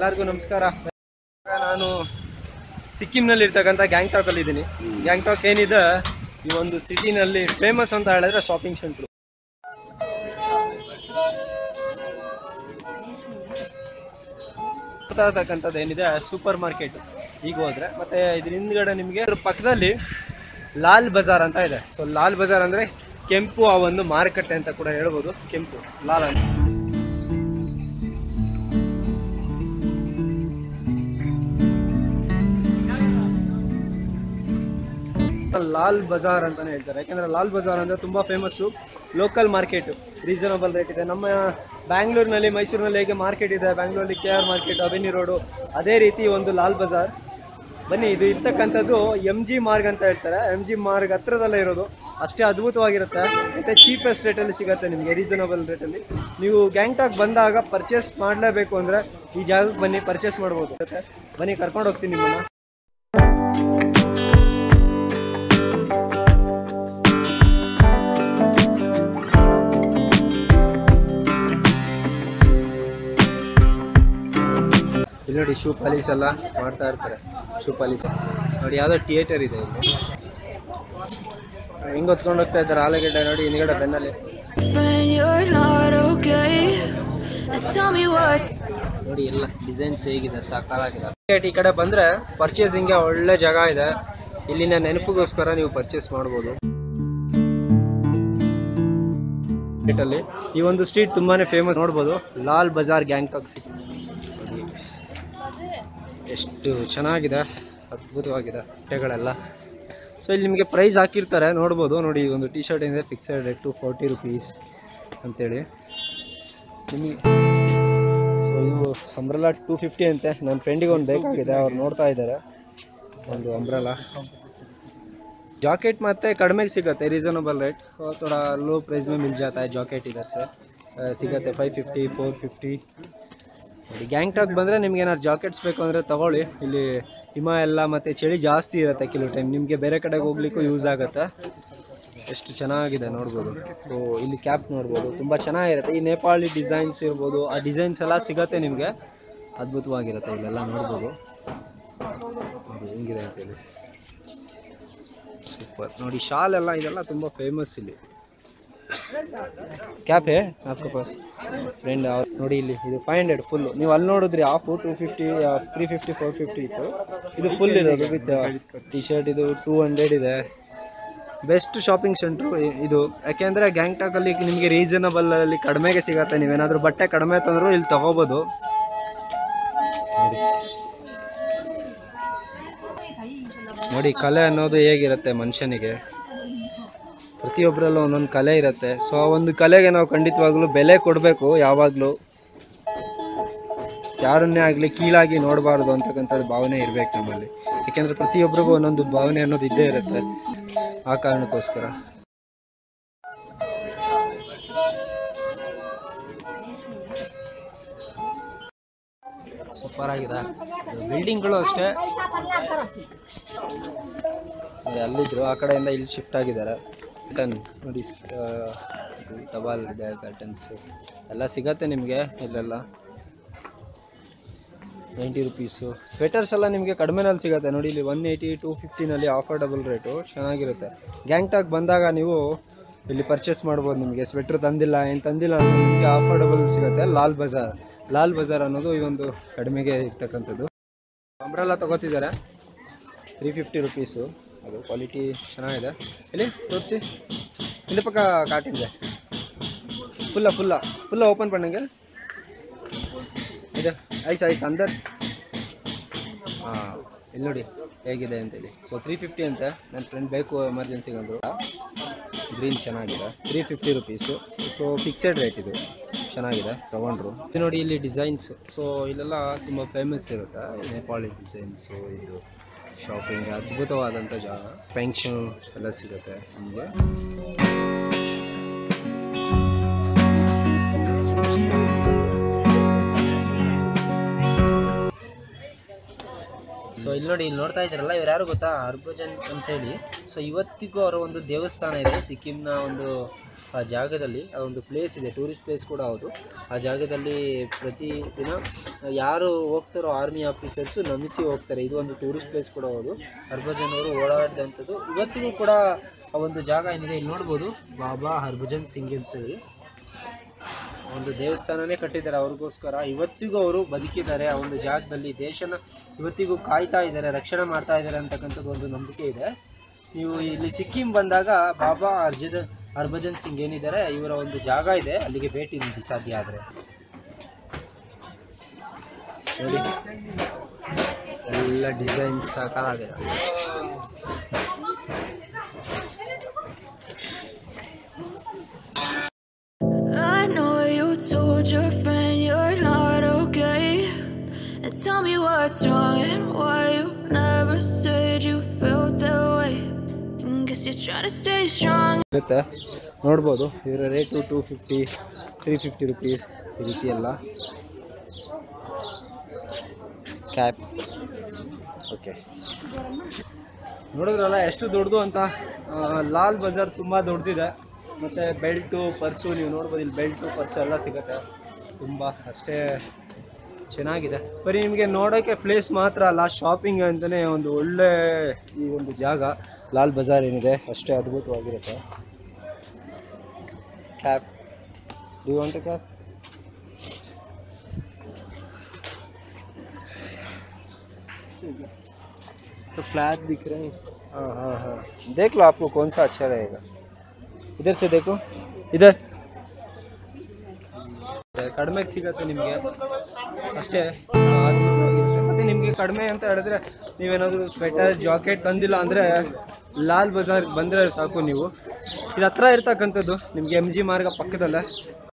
ಎಲ್ಲರಿಗೂ ನಮಸ್ಕಾರ ನಾನು ಸಿಕ್ಕಿಂನಲ್ಲಿ ಇರ್ತಕ್ಕಂಥ ಗ್ಯಾಂಗ್ಟಾಕಲ್ಲಿ ಇದ್ದೀನಿ ಗ್ಯಾಂಗ್ಟಾಕ್ ಏನಿದೆ ಈ ಒಂದು ಸಿಟಿನಲ್ಲಿ ಫೇಮಸ್ ಅಂತ ಹೇಳಿದ್ರೆ ಶಾಪಿಂಗ್ ಸೆಂಟ್ರು ಬರ್ತಾ ಇರ್ತಕ್ಕಂಥದ್ದು ಏನಿದೆ ಸೂಪರ್ ಮಾರ್ಕೆಟ್ ಈಗ ಹೋದ್ರೆ ಮತ್ತೆ ಇದ್ರ ಹಿಂದ್ಗಡೆ ನಿಮಗೆ ಅದ್ರ ಪಕ್ಕದಲ್ಲಿ ಲಾಲ್ ಬಜಾರ್ ಅಂತ ಇದೆ ಸೊ ಲಾಲ್ ಬಜಾರ್ ಅಂದ್ರೆ ಕೆಂಪು ಆ ಒಂದು ಮಾರುಕಟ್ಟೆ ಅಂತ ಕೂಡ ಹೇಳ್ಬೋದು ಕೆಂಪು ಲಾಲ್ ಅಂತ ಲಾಲ್ ಬಜಾರ್ ಅಂತಾನೆ ಹೇಳ್ತಾರೆ ಯಾಕಂದ್ರೆ ಲಾಲ್ ಬಜಾರ್ ಅಂದ್ರೆ ತುಂಬಾ famous local market reasonable rate ಇದೆ ನಮ್ಮ ಬ್ಯಾಂಗ್ಳೂರಿನಲ್ಲಿ ಮೈಸೂರಿನಲ್ಲಿ ಹೇಗೆ ಮಾರ್ಕೆಟ್ ಇದೆ ಬ್ಯಾಂಗ್ಳೂರಲ್ಲಿ K R market avenue road ಅದೇ ರೀತಿ ಒಂದು ಲಾಲ್ ಬಜಾರ್ ಬನ್ನಿ ಇದು ಇರ್ತಕ್ಕಂಥದ್ದು ಎಮ್ ಜಿ ಮಾರ್ಗ್ ಅಂತ ಹೇಳ್ತಾರೆ ಎಮ್ ಜಿ ಮಾರ್ಗ್ ಹತ್ರದಲ್ಲೇ ಇರೋದು ಅಷ್ಟೇ ಅದ್ಭುತವಾಗಿರುತ್ತೆ ಮತ್ತೆ ಚೀಪೆಸ್ಟ್ ರೇಟಲ್ಲಿ ಸಿಗುತ್ತೆ ನಿಮಗೆ ರೀಸನಬಲ್ ರೇಟಲ್ಲಿ ನೀವು ಗ್ಯಾಂಗ್ಟಾಕ್ ಬಂದಾಗ ಪರ್ಚೇಸ್ ಮಾಡಲೇಬೇಕು ಅಂದರೆ ಈ ಜಾಗಕ್ಕೆ ಬನ್ನಿ ಪರ್ಚೇಸ್ ಮಾಡ್ಬೋದು ಮತ್ತೆ ಬನ್ನಿ ಕರ್ಕೊಂಡು ಹೋಗ್ತೀನಿ ನಿಮ್ಮನ್ನು ಇಲ್ಲಿ ನೋಡಿ ಶೂ ಪಾಲಿಸ್ ಎಲ್ಲ ಮಾಡ್ತಾ ಇರ್ತಾರೆ ಶೂ ಪಾಲಿಸ್ ನೋಡಿ ಯಾವುದೋ ಥಿಯೇಟರ್ ಇದೆ ಇಲ್ಲಿ ಹೆಂಗ್ ಹೊತ್ಕೊಂಡು ಹೋಗ್ತಾ ಇದ್ದಾರೆ ಆಲೂಗಡ್ಡೆ ನೋಡಿ ಹಿಂದ್ಗಡೆ ಬೆನ್ನಲ್ಲಿ When you're not okay, tell me what. ನೋಡಿ ಎಲ್ಲ ಡಿಸೈನ್ಸ್ ಹೇಗಿದೆ ಸಾಕಾಗಿದೆ ಈ ಕಡೆ ಬಂದ್ರೆ ಪರ್ಚೇಸಿಂಗ್ಗೆ ಒಳ್ಳೆ ಜಾಗ ಇದೆ ಇಲ್ಲಿನ ನೆನಪಿಗೋಸ್ಕರ ನೀವು ಪರ್ಚೇಸ್ ಮಾಡ್ಬೋದು ಅಲ್ಲಿ ಈ ಒಂದು ಸ್ಟ್ರೀಟ್ ತುಂಬಾನೇ ಫೇಮಸ್ ನೋಡ್ಬೋದು ಲಾಲ್ ಬಜಾರ್ ಗ್ಯಾಂಗ್ಟಾಕ್ ಸಿಟಿ ನೋಡಿ ಎಷ್ಟು ಚೆನ್ನಾಗಿದೆ ಅದ್ಭುತವಾಗಿದೆ ಬಟ್ಟೆಗಳೆಲ್ಲ ಸೊ ಇಲ್ಲಿ ನಿಮಗೆ ಪ್ರೈಸ್ ಹಾಕಿರ್ತಾರೆ ನೋಡ್ಬೋದು ನೋಡಿ ಈ ಒಂದು ಟಿ ಶರ್ಟ್ ಏನಿದೆ fixed rate two forty rupees ಅಂತೇಳಿ ನಿಮಗೆ ಸೊ ಇದು ಅಂಬ್ರೆಲಾ ಟೂ ಫಿಫ್ಟಿ ಅಂತೆ ನನ್ನ ಫ್ರೆಂಡಿಗೆ ಒಂದು ಬೇಕಾಗಿದೆ ಅವ್ರು ನೋಡ್ತಾ ಇದ್ದಾರೆ ಒಂದು ಅಂಬ್ರೆಲಾ ಜಾಕೆಟ್ ಮತ್ತೆ ಕಡಿಮೆಗೆ ಸಿಗುತ್ತೆ ರೀಸನಬಲ್ ರೇಟ್ ಥೋड़ा लो ಪ್ರೈಸ್ में मिल जाता है ಜಾಕೆಟ್ ಇದರ್ ಸರ್ ಸಿಗುತ್ತೆ ಫೈವ್ ಫಿಫ್ಟಿ ಫೋರ್ ಫಿಫ್ಟಿ ನೋಡಿ ಗ್ಯಾಂಗ್ಟಾಕ್ ಬಂದರೆ ನಿಮ್ಗೆ ಏನಾದ್ರು ಜಾಕೆಟ್ಸ್ ಬೇಕು ಅಂದರೆ ತಗೊಳ್ಳಿ ಇಲ್ಲಿ ಹಿಮ ಎಲ್ಲ ಮತ್ತು ಚಳಿ ಜಾಸ್ತಿ ಇರುತ್ತೆ ಕೆಲವು ಟೈಮ್ ನಿಮಗೆ ಬೇರೆ ಕಡೆಗೆ ಹೋಗ್ಲಿಕ್ಕೂ ಯೂಸ್ ಆಗುತ್ತೆ ಎಷ್ಟು ಚೆನ್ನಾಗಿದೆ ನೋಡ್ಬೋದು ಸೊ ಇಲ್ಲಿ ಕ್ಯಾಪ್ ನೋಡ್ಬೋದು ತುಂಬ ಚೆನ್ನಾಗಿರುತ್ತೆ ಈ ನೇಪಾಳಿ ಡಿಸೈನ್ಸ್ ಇರ್ಬೋದು ಆ ಡಿಸೈನ್ಸ್ ಎಲ್ಲ ಸಿಗತ್ತೆ ನಿಮಗೆ ಅದ್ಭುತವಾಗಿರುತ್ತೆ ಇಲ್ಲೆಲ್ಲ ನೋಡ್ಬೋದು ನೋಡಿ ಹೆಂಗಿದೆ ಅಂತೇಳಿ ಸೂಪರ್ ನೋಡಿ ಶಾಲ್ ಎಲ್ಲ ಇದೆಲ್ಲ ತುಂಬ ಫೇಮಸ್ ಇಲ್ಲಿ ಕ್ಯಾಪ್ ಹೇ आपके पास ಫ್ರೆಂಡ್ ನೋಡಿ ಇಲ್ಲಿ ಇದು ಫೈವ್ ಹಂಡ್ರೆಡ್ ಫುಲ್ ನೀವು ಅಲ್ಲಿ ನೋಡಿದ್ರಿ half two fifty three fifty four fifty ಇತ್ತು ಇದು ಫುಲ್ ಇರೋದು ವಿತ್ ಟಿ ಶರ್ಟ್ ಇದು ಟೂ ಹಂಡ್ರೆಡ್ ಇದೆ ಬೆಸ್ಟ್ ಶಾಪಿಂಗ್ ಸೆಂಟ್ರು ಇದು ಯಾಕೆಂದರೆ ಗ್ಯಾಂಗ್ಟಾಕಲ್ಲಿ ನಿಮಗೆ ರೀಸನಬಲಲ್ಲಿ ಕಡಿಮೆಗೆ ಸಿಗತ್ತೆ ನೀವೇನಾದರೂ ಬಟ್ಟೆ ಕಡಿಮೆ ತಂದರೂ ಇಲ್ಲಿ ತಗೋಬೋದು ನೋಡಿ ನೋಡಿ ಕಲೆ ಅನ್ನೋದು ಹೇಗಿರುತ್ತೆ ಮನುಷ್ಯನಿಗೆ ಪ್ರತಿಯೊಬ್ಬರಲ್ಲೂ ಒಂದೊಂದು ಕಲೆ ಇರುತ್ತೆ ಸೊ ಆ ಒಂದು ಕಲೆಗೆ ನಾವು ಖಂಡಿತವಾಗ್ಲೂ ಬೆಲೆ ಕೊಡಬೇಕು ಯಾವಾಗಲೂ ಯಾರನ್ನೇ ಆಗಲಿ ಕೀಳಾಗಿ ನೋಡಬಾರ್ದು ಅಂತಕ್ಕಂಥದ್ದು ಭಾವನೆ ಇರಬೇಕು ನಮ್ಮಲ್ಲಿ ಯಾಕೆಂದರೆ ಪ್ರತಿಯೊಬ್ಬರಿಗೂ ಒಂದೊಂದು ಭಾವನೆ ಅನ್ನೋದು ಇದ್ದೇ ಇರುತ್ತೆ ಆ ಕಾರಣಕ್ಕೋಸ್ಕರ ಸೂಪರ್ ಆಗಿದೆ ಬಿಲ್ಡಿಂಗ್ಗಳು ಅಷ್ಟೇ ನೋಡಿ, ಅಲ್ಲಿದ್ರು ಆ ಕಡೆಯಿಂದ ಇಲ್ಲಿ ಶಿಫ್ಟ್ ಆಗಿದ್ದಾರೆ ಕರ್ಟನ್ ನೋಡಿ ಟಬಾಲ್ ಇದೆ ಕರ್ಟನ್ಸ್ ಎಲ್ಲ ಸಿಗತ್ತೆ ನಿಮಗೆ ಇಲ್ಲೆಲ್ಲ ನೈಂಟಿ ರುಪೀಸು ಸ್ವೆಟರ್ಸ್ ಎಲ್ಲ ನಿಮಗೆ ಕಡಿಮೆನಲ್ಲಿ ಸಿಗುತ್ತೆ ನೋಡಿ ಇಲ್ಲಿ ಒನ್ ಏಯ್ಟಿ ಟೂ ಫಿಫ್ಟಿನಲ್ಲಿ ಆಫರ್ಡಬಲ್ ರೇಟು ಚೆನ್ನಾಗಿರುತ್ತೆ ಗ್ಯಾಂಗ್ಟಾಕ್ ಬಂದಾಗ ನೀವು ಇಲ್ಲಿ ಪರ್ಚೇಸ್ ಮಾಡ್ಬೋದು ನಿಮಗೆ ಸ್ವೆಟ್ರ್ ತಂದಿಲ್ಲ ಏನು ತಂದಿಲ್ಲ ಅಂದರೆ ನಿಮಗೆ ಆಫರ್ಡಬಲ್ ಸಿಗುತ್ತೆ ಲಾಲ್ ಬಜಾರ್ ಲಾಲ್ ಬಜಾರ್ ಅನ್ನೋದು ಈ ಒಂದು ಕಡಿಮೆಗೆ ಇರ್ತಕ್ಕಂಥದ್ದು ಅಂಬ್ರೆಲ್ಲ ತಗೋತಿದ್ದಾರೆ ತ್ರೀ ಫಿಫ್ಟಿ ರುಪೀಸು ಅದು ಕ್ವಾಲಿಟಿ ಚೆನ್ನಾಗಿದೆ ಇಲ್ಲಿ ತೋರಿಸಿ ಇಲ್ಲಿ ಪಕ್ಕ ಕಾಟಿಂದೆ ಫುಲ್ಲ ಫುಲ್ಲ ಫುಲ್ಲ ಓಪನ್ ಪಣ್ಣಂಗೆ ಇದೆ ಐಸ್ ಐಸ್ ಅಂದರ್ ಹಾಂ ಇಲ್ಲಿ ನೋಡಿ ಹೇಗಿದೆ ಅಂತೇಳಿ ಸೊ ತ್ರೀ ಫಿಫ್ಟಿ ಅಂತೆ ನನ್ನ ಫ್ರೆಂಡ್ ಬೇಕು ಎಮರ್ಜೆನ್ಸಿಗೆ ಅಂದರು ಗ್ರೀನ್ ಚೆನ್ನಾಗಿದೆ three fifty rupees so fixed rate ಇದು ಚೆನ್ನಾಗಿದೆ ತೊಗೊಂಡ್ರು ಇದು ನೋಡಿ ಇಲ್ಲಿ ಡಿಸೈನ್ಸ್ ಸೊ ಇಲ್ಲೆಲ್ಲ ತುಂಬ ಫೇಮಸ್ ಇರುತ್ತೆ ನೇಪಾಳಿ ಡಿಸೈನ್ಸು ಇದು ಶಾಪಿಂಗ್ ಅದ್ಭುತವಾದಂಥ ಜಾಗ ಪೆನ್ಷನ್ ಎಲ್ಲ ಸಿಗುತ್ತೆ ನಿಮಗೆ ಸೊ ಇಲ್ಲಿ ನೋಡಿ ಇಲ್ಲಿ ನೋಡ್ತಾ ಇದ್ದೀರಲ್ಲ ಇವ್ರು ಯಾರು ಗೊತ್ತಾ ಹರ್ಭಜನ್ ಅಂತೇಳಿ ಸೊ ಇವತ್ತಿಗೂ ಅವರ ಒಂದು ದೇವಸ್ಥಾನ ಇದೆ ಸಿಕ್ಕಿಂನ ಒಂದು ಆ ಜಾಗದಲ್ಲಿ ಆ ಒಂದು ಪ್ಲೇಸ್ ಇದೆ ಟೂರಿಸ್ಟ್ ಪ್ಲೇಸ್ ಕೂಡ ಹೌದು ಆ ಜಾಗದಲ್ಲಿ ಪ್ರತಿದಿನ ಯಾರು ಹೋಗ್ತಾರೋ ಆರ್ಮಿ ಆಫೀಸರ್ಸು ನಮಿಸಿ ಹೋಗ್ತಾರೆ ಇದು ಒಂದು ಟೂರಿಸ್ಟ್ ಪ್ಲೇಸ್ ಕೂಡ ಹೌದು ಹರ್ಭಜನ್ ಅವರು ಓಡಾಡಿದಂಥದ್ದು ಇವತ್ತಿಗೂ ಕೂಡ ಆ ಒಂದು ಜಾಗ ಏನಿದೆ ಇಲ್ಲಿ ನೋಡ್ಬೋದು ಬಾಬಾ ಹರ್ಭಜನ್ ಸಿಂಗ್ ಅಂತೇಳಿ ಒಂದು ದೇವಸ್ಥಾನನೇ ಕಟ್ಟಿದ್ದಾರೆ ಅವ್ರಿಗೋಸ್ಕರ ಇವತ್ತಿಗೂ ಅವರು ಬದುಕಿದ್ದಾರೆ ಆ ಒಂದು ಜಾಗದಲ್ಲಿ ದೇಶನ ಇವತ್ತಿಗೂ ಕಾಯ್ತಾ ಇದ್ದಾರೆ ರಕ್ಷಣೆ ಮಾಡ್ತಾ ಇದ್ದಾರೆ ಅಂತಕ್ಕಂಥದ್ದು ಒಂದು ನಂಬಿಕೆ ಇದೆ ನೀವು ಇಲ್ಲಿ ಸಿಕ್ಕಿಂ ಬಂದಾಗ ಬಾಬಾ ಅರ್ಜುನ್ ಹರ್ಭಜನ್ ಸಿಂಗ್ ಏನಿದ್ದಾರೆ ಇವರ ಒಂದು ಜಾಗ ಇದೆ ಅಲ್ಲಿಗೆ ಭೇಟಿ ನೀಡಿ ಸಾಧ್ಯ ಆದರೆ ನೋಡಿ ಎಲ್ಲ ಡಿಸೈನ್ಸ್ ಸಾಕಾಗಿದೆ I know you told your friend you're not okay. And tell me what's wrong and why you never said you felt that way. And guess you're trying to stay strong. ಇರುತ್ತೆ ನೋಡ್ಬೋದು ಇವರ rate two fifty three fifty rupees ಈ ರೀತಿ ಎಲ್ಲ cap okay ನೋಡಿದ್ರಲ್ಲ ಎಷ್ಟು ದೊಡ್ಡದು ಅಂತ ಆ, ಲಾಲ್ ಬಜಾರ್ ತುಂಬ ದೊಡ್ಡದಿದೆ ಮತ್ತು ಬೆಲ್ಟು ಪರ್ಸು ನೀವು ನೋಡ್ಬೋದು ಇಲ್ಲಿ ಬೆಲ್ಟು ಪರ್ಸು ಎಲ್ಲ ಸಿಗುತ್ತೆ ತುಂಬ ಅಷ್ಟೇ ಚೆನ್ನಾಗಿದೆ ಬರೀ ನಿಮಗೆ ನೋಡೋಕ್ಕೆ ಪ್ಲೇಸ್ ಮಾತ್ರ ಅಲ್ಲ ಶಾಪಿಂಗ್ ಅಂತಲೇ ಒಂದು ಒಳ್ಳೆ ಈ ಒಂದು ಜಾಗ ಲಾಲ್ ಬಜಾರ್ ಏನಿದೆ ಅಷ್ಟೇ ಅದ್ಭುತವಾಗಿರುತ್ತೆ ಕ್ಯಾಪ್ ಡು ವಾಂಟ್ ಕ್ಯಾಪ್ तो फ्लैट दिख रहे हैं हाँ हाँ हाँ देख लो आपको कौन सा अच्छा रहेगा इधर से देखो इधर ಕಡಿಮೆಗೆ ಸಿಗುತ್ತೆ ನಿಮಗೆ ಅಷ್ಟೇ ಅದ್ಭುತವಾಗಿರುತ್ತೆ. ಮತ್ತೆ ನಿಮಗೆ ಕಡಿಮೆ ಅಂತ ಹೇಳಿದ್ರೆ ನೀವೇನಾದರೂ ಸ್ವೆಟರ್ ಜಾಕೆಟ್ ತಂದಿಲ್ಲ ಅಂದರೆ ಲಾಲ್ ಬಜಾರ್ಗೆ ಬಂದರೆ ಸಾಕು ನೀವು ಇದು ಹತ್ರ ಇರ್ತಕ್ಕಂಥದ್ದು ನಿಮಗೆ ಎಮ್ ಜಿ ಮಾರ್ಗ ಪಕ್ಕದಲ್ಲೇ